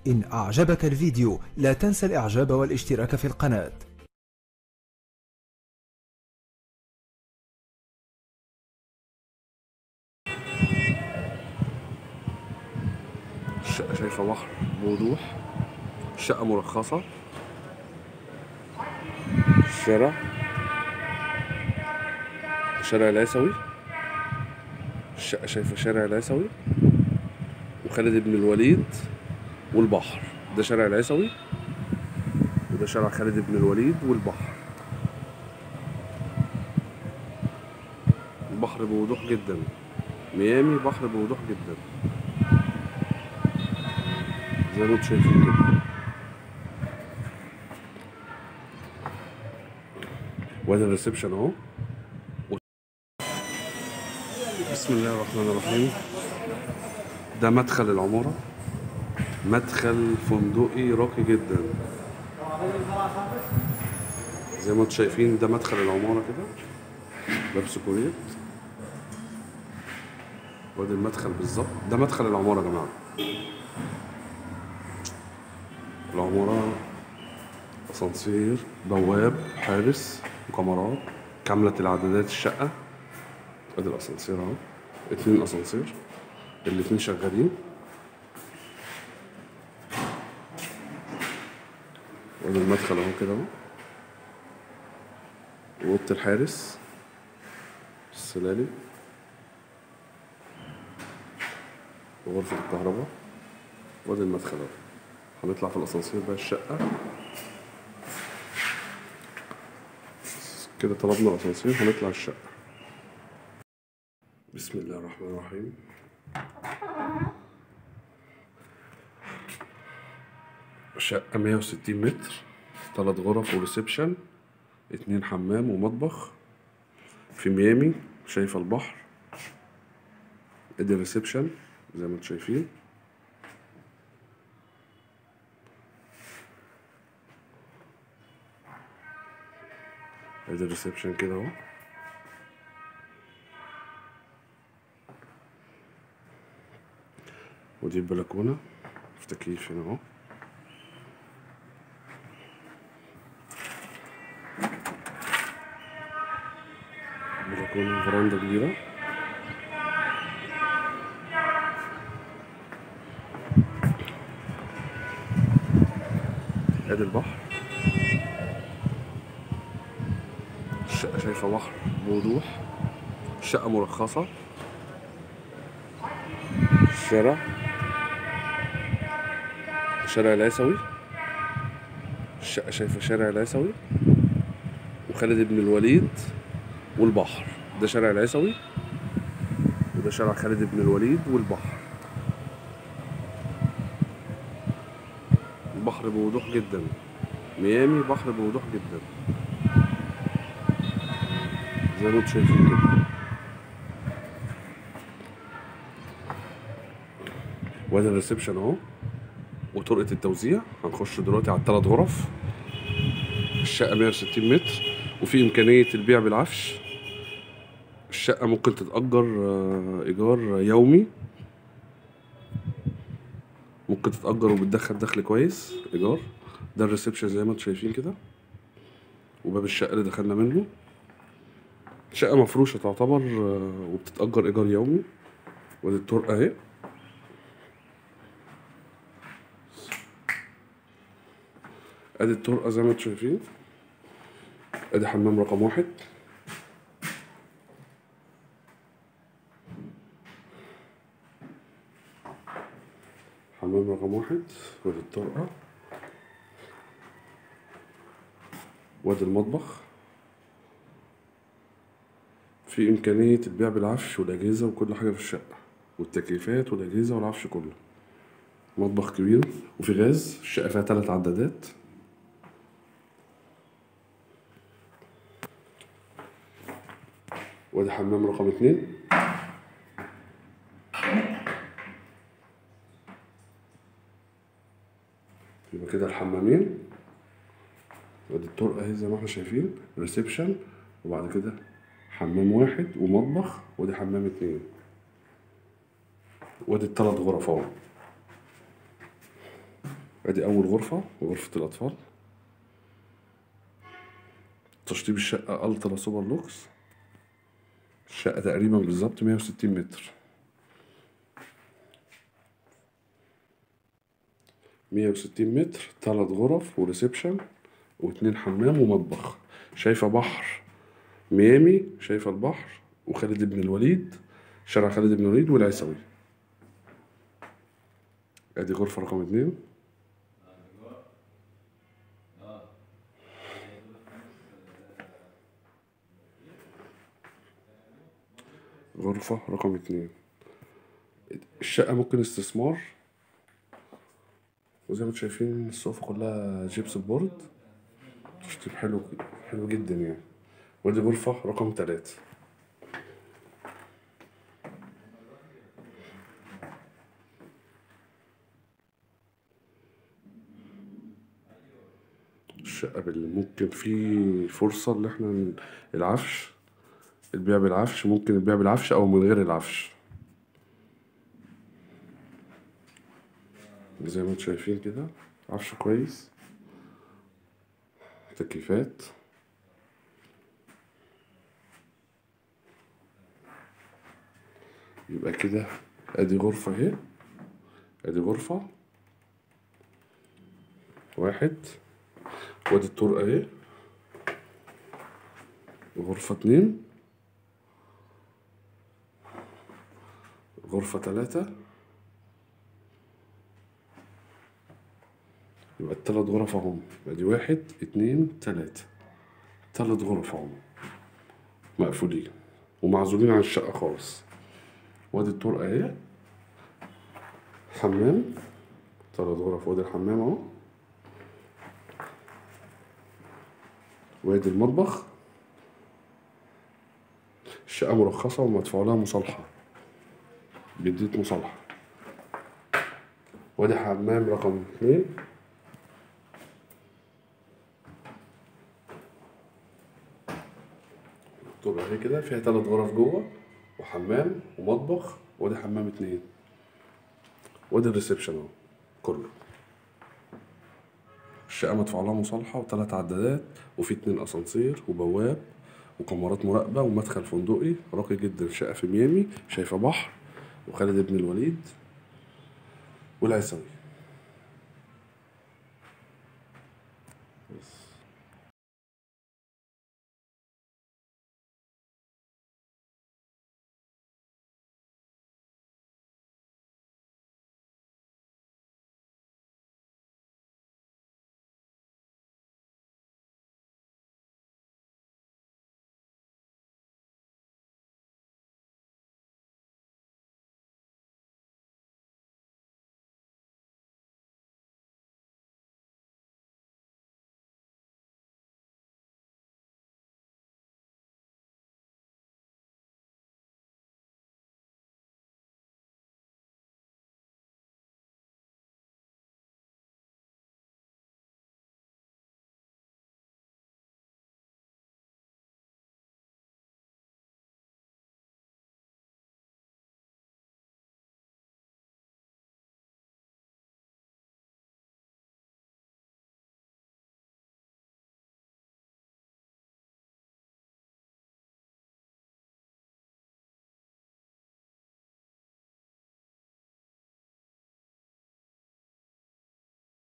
إن أعجبك الفيديو لا تنسى الإعجاب والاشتراك في القناة الشقة شايفة بحر بوضوح الشقة مرخصة الشارع شارع العيسوي الشقة شايفة شارع العيسوي وخالد بن الوليد والبحر ده شارع العيسوي وده شارع خالد بن الوليد والبحر البحر بوضوح جدا ميامي بحر بوضوح جدا زي ما انتم شايفين كده وادي الريسبشن اهو بسم الله الرحمن الرحيم ده مدخل العمارة مدخل فندقي راقي جدا زي ما انتم شايفين ده مدخل العمارة كده باب سكوريت وادي المدخل بالظبط ده مدخل العمارة يا جماعة العمارة أسانسير بواب حارس وكاميرات كاملة الإعدادات الشقة ادي الأسانسير أهو اتنين أسانسير الاتنين شغالين وادي المدخل أهو كده أهو وأوضة الحارس السلالم وغرفة الكهرباء وادي المدخل أهو هنطلع في الاسانسير بقى الشقه كده طلبنا الاسانسير هنطلع الشقه بسم الله الرحمن الرحيم شقة 160 متر تلات غرف وريسبشن اتنين حمام ومطبخ في ميامي شايفة البحر ادي الريسبشن زي ما انتم شايفين ادي الريسبشن كده اهو ودي البلكونة في تكييف هنا اهو بلكونة فراندا كبيرة ادي البحر الشقة شايفة بحر بوضوح الشقة مرخصة الشارع شارع العيسوي الشقة شايفة شارع العيسوي وخالد بن الوليد والبحر ده شارع العيسوي وده شارع خالد بن الوليد والبحر البحر بوضوح جدا ميامي بحر بوضوح جدا زي ما انتم شايفين كده وادي الريسبشن اهو وطرقة التوزيع هنخش دلوقتي على الثلاث غرف الشقة 160 متر وفي إمكانية البيع بالعفش الشقة ممكن تتأجر آه، إيجار يومي ممكن تتأجر وبتدخل دخل كويس إيجار ده الريسبشن زي ما انتم شايفين كده وباب الشقة اللي دخلنا منه شقة مفروشة تعتبر آه، وبتتأجر إيجار يومي ودي الطرقة أهي أدي الطرقة زي ما انتم شايفين أدي حمام رقم واحد حمام رقم واحد ودي الطرقة وادي المطبخ في إمكانية البيع بالعفش والأجهزة وكل حاجة في الشقة والتكييفات والأجهزة والعفش كله مطبخ كبير وفي غاز الشقة فيها تلات عدادات وادي حمام رقم اتنين يبقى كده الحمامين وادي الطرقة اهي زي ما احنا شايفين ريسبشن وبعد كده حمام واحد ومطبخ وادي حمام اتنين وادي التلات غرف اهو ادي اول غرفة غرفة الاطفال تشطيب الشقة الترا سوبر لوكس الشقة تقريبا بالظبط 160 متر 160 متر تلات غرف وريسبشن واتنين حمام ومطبخ شايفة بحر ميامي شايفة البحر وخالد بن الوليد شارع خالد بن الوليد والعيسوي ادي غرفة رقم اتنين غرفة رقم اتنين الشقة ممكن استثمار وزي ما انتم شايفين الصوفة كلها جبس بورد تشطيب حلو حلو جدا يعني ودي غرفة رقم تلاتة الشقة بال- ممكن في فرصة إن احنا ن- العفش البيع بالعفش ممكن البيع بالعفش أو من غير العفش زي ما انتم شايفين كده عفش كويس تكييفات يبقى كده ادي غرفة اهي ادي غرفة واحد وادي الطرقة اهي غرفة اتنين غرفة تلاتة يبقى التلات غرف اهم ادي واحد اتنين تلاتة تلات غرف اهم مقفولين ومعزولين عن الشقة خالص وادي الطرقة اهي حمام تلات غرف وادي الحمام اهو وادي المطبخ الشقة مرخصة ومدفوع لها مصالحة بيديت مصالحة وادي حمام رقم اتنين تبقى هي كده فيها تلات غرف جوه وحمام ومطبخ وادي حمام اتنين وادي الريسبشن اهو كله الشقة مدفوع لها مصالحة وتلات عدادات وفي اتنين أسانسير وبواب وكاميرات مراقبة ومدخل فندقي راقي جدا شقة في ميامي شايفة بحر وخالد بن الوليد والعيسوي بس